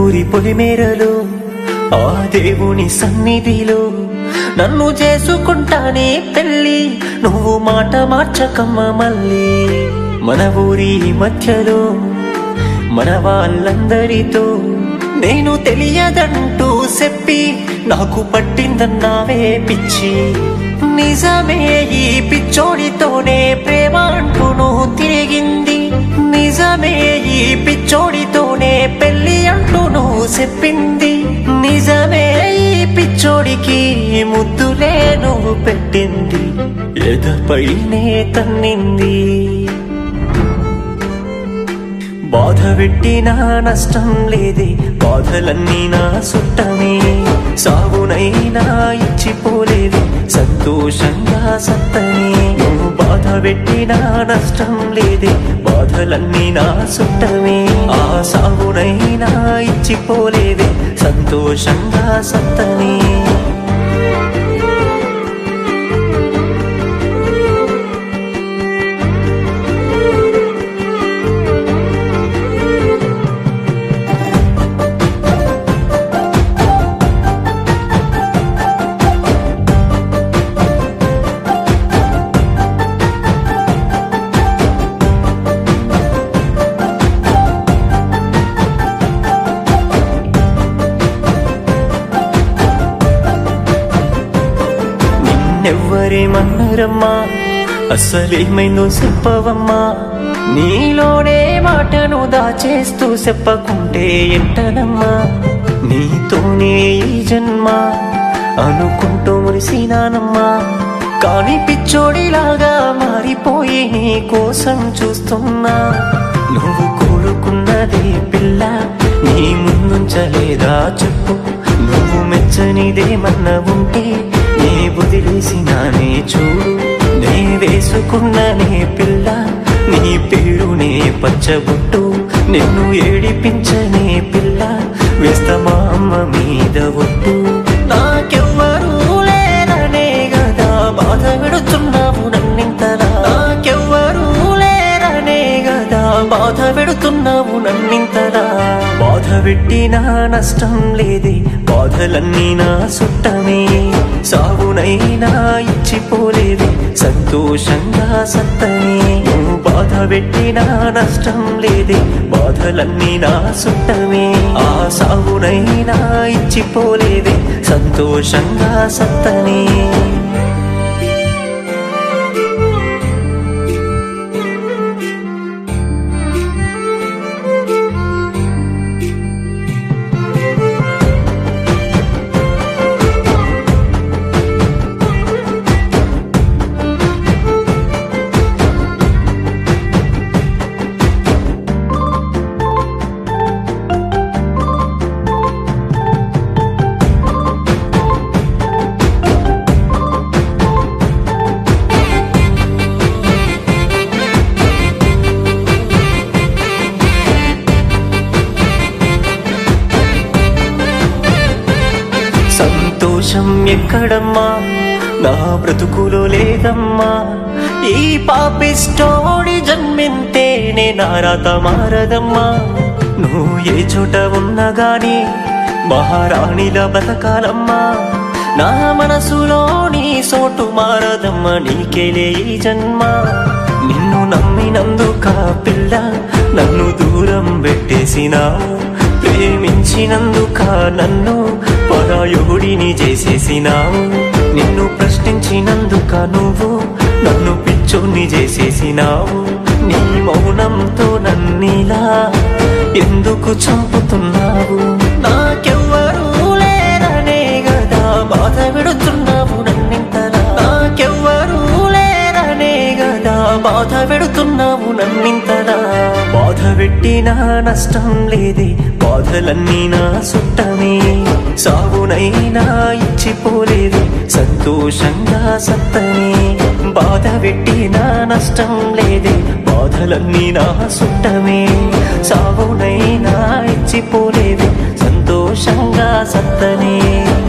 ఊరి పొలిమేరలు ఆ దేవుని సన్నిధిలో నన్ను చేసుకుంటానే పెళ్ళి నువ్వు మాట మార్చకమ్మ మళ్ళీ మన ఊరి మధ్యలో మన వాళ్ళందరితో నేను తెలియదంటూ చెప్పి నాకు పట్టిందన్నావే పిచ్చి నిజమే ఈ పిచ్చోడితోనే ప్రేమ అంటూ నువ్వు తిరిగింది నిజమే ఈ పిచ్చోడితోనే పెళ్లి అంటూ నువ్వు చెప్పింది నిజమే ఈ పిచ్చోడికి ముద్దులే నువ్వు పెట్టింది ఎదపైనే తన్నింది బాధ పెట్టినా నష్టం లేదే బాధలన్నీ నా సుట్టమే సాగునైనా ఇచ్చిపోలేదే సంతోషంగా సత్తనే నువ్వు బాధ పెట్టినా నష్టం లేదే బాధలన్నీ నా సుట్టమే ఆ సాగునైనా ఇచ్చిపోలేదే సంతోషంగా సత్తనే నిన్నెవ్వరేమన్నారమ్మా అసలేమైందో చెప్పవమ్మా నీలోనే మాటను దాచేస్తూ చెప్పకుంటే ఎంటనమ్మా నీతోనే ఈ జన్మ అనుకుంటూ మురిసినానమ్మా కాని పిచ్చోడిలాగా మారిపోయి నీ కోసం చూస్తున్నా నువ్వు కోరుకున్నదే పిల్ల నీ ముందుంచలేదా చెప్పు నువ్వు మెచ్చనిదేమన్నా ఉంటే నే వదిలేసినానే చూడు నే వేసుకున్ననే పిల్ల నీ పేరునే పచ్చబుట్టు నిన్ను ఏడిపించనే పిల్ల వేస్తమా అమ్మ మీద ఒట్టు నాకెవ్వరూ లేరనే గదా బాధ పెడుతున్నావు నన్నింతలా నాకెవ్వరూ లేరనే గదా బాధ పెడుతున్నావు నన్నింతలా బాధ పెట్టినా నష్టం లేదే బాధలన్నీ నా సుట్టమే సాగునైనా ఇచ్చిపోలేదే సంతోషంగా సత్తనే నువ్వు బాధ పెట్టినా నష్టం లేదే బాధలన్నీ నా సుట్టమే ఆ సాగునైనా ఇచ్చిపోలేదే సంతోషంగా సత్తనే సంతోషం ఎక్కడమ్మా నా బ్రతుకులో లేదమ్మా ఈ పాపిస్టోడి జన్మింతేనే నారాత మారదమ్మా నువ్వు ఏ చోట ఉన్నా గాని మహారాణిలా బతకాలమ్మా నా మనసులోని సోటు మారదమ్మా నీకేలే ఈ జన్మ నిన్ను నమ్మినందుక పిల్ల నన్ను దూరం పెట్టేసినావు ప్రేమించినందుక నన్ను పరాయుడిని చేసేసినావు నిన్ను ప్రశ్నించినందుక నువ్వు నన్ను పిచ్చోని చేసేసినావు నీ మౌనంతో నన్నిలా ఎందుకు చంపుతున్నావు నాకెవ్వరూ లేరనే గదా బాధ పెడుతున్నావు నన్నింతలా నాకెవ్వరూ లేరనే గదా బాధ పెడుతున్నావు నన్నింతలా బాధ పెట్టినా నష్టం లేదే బాధలన్నీ నా సుట్టమే సాగునైనా ఇచ్చిపోలేదే సంతోషంగా సత్తనే బాధ పెట్టినా నష్టం లేదే బాధలన్నీ నా సుట్టమే సాగునైనా ఇచ్చిపోలేదే సంతోషంగా సత్తనే